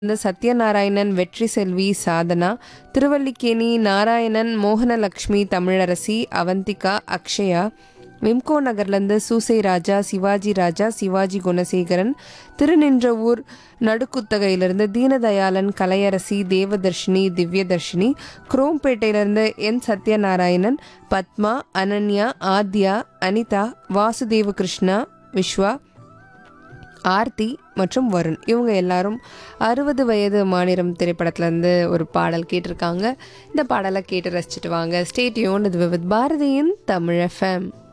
இந்த சத்யநாராயணன் வெற்றி செல்வி சாதனா திருவல்லிக்கேணி நாராயணன் மோகனலக்ஷ்மி தமிழரசி அவந்திகா அக்ஷயா விம்கோ நகர்லேருந்து சூசை ராஜா சிவாஜி ராஜா சிவாஜி குணசேகரன் திருநின்றவூர் நடுக்குத்தகையிலிருந்து தீனதயாளன் கலையரசி தேவதர்ஷினி திவ்யதர்ஷினி குரோம்பேட்டையிலிருந்து என் சத்யநாராயணன் பத்மா அனன்யா ஆத்யா அனிதா வாசுதேவ கிருஷ்ணா விஸ்வா ஆர்த்தி மற்றும் வருண் இவங்க எல்லாரும் அறுபது வயது மாநிலம் திரைப்படத்துலேருந்து ஒரு பாடல் கேட்டிருக்காங்க இந்த பாடலை கேட்டு ரசிச்சுட்டு வாங்க ஸ்டேட் யோன் இது வித் பாரதியின் தமிழ் எஃப்எம்